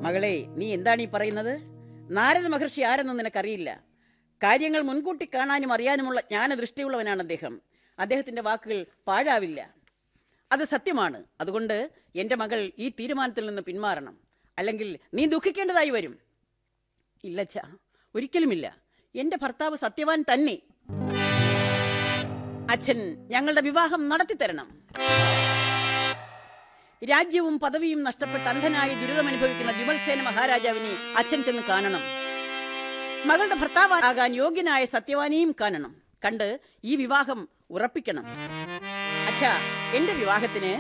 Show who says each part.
Speaker 1: മകളെ നീ എന്താണ് ഈ പറയുന്നത് നാരദ മഹർഷി ആരെന്ന് നിനക്കറിയില്ല കാര്യങ്ങൾ മുൻകൂട്ടി കാണാനും അറിയാനുമുള്ള ജ്ഞാനദൃഷ്ടിയുള്ളവനാണ് അദ്ദേഹം അദ്ദേഹത്തിന്റെ വാക്കുകൾ പാഴാവില്ല അത് സത്യമാണ് അതുകൊണ്ട് എന്റെ മകൾ ഈ തീരുമാനത്തിൽ നിന്ന് പിന്മാറണം അല്ലെങ്കിൽ നീ ദുഃഖിക്കേണ്ടതായി വരും ഇല്ല ഛ ഒരിക്കലുമില്ല എന്റെ ഭർത്താവ് സത്യവാൻ തന്നെ അച്ഛൻ ഞങ്ങളുടെ വിവാഹം നടത്തിത്തരണം രാജ്യവും പദവിയും നഷ്ടപ്പെട്ട് അന്ധനായി ദുരിതമനുഭവിക്കുന്ന വിമൽസേന മഹാരാജാവിനെ അച്ഛൻ ചെന്ന് കാണണം മകളുടെ ഭർത്താവാകാൻ യോഗ്യനായ സത്യവാനിയും കാണണം കണ്ട് ഈ വിവാഹം ഉറപ്പിക്കണം അച്ഛാ എന്റെ വിവാഹത്തിന്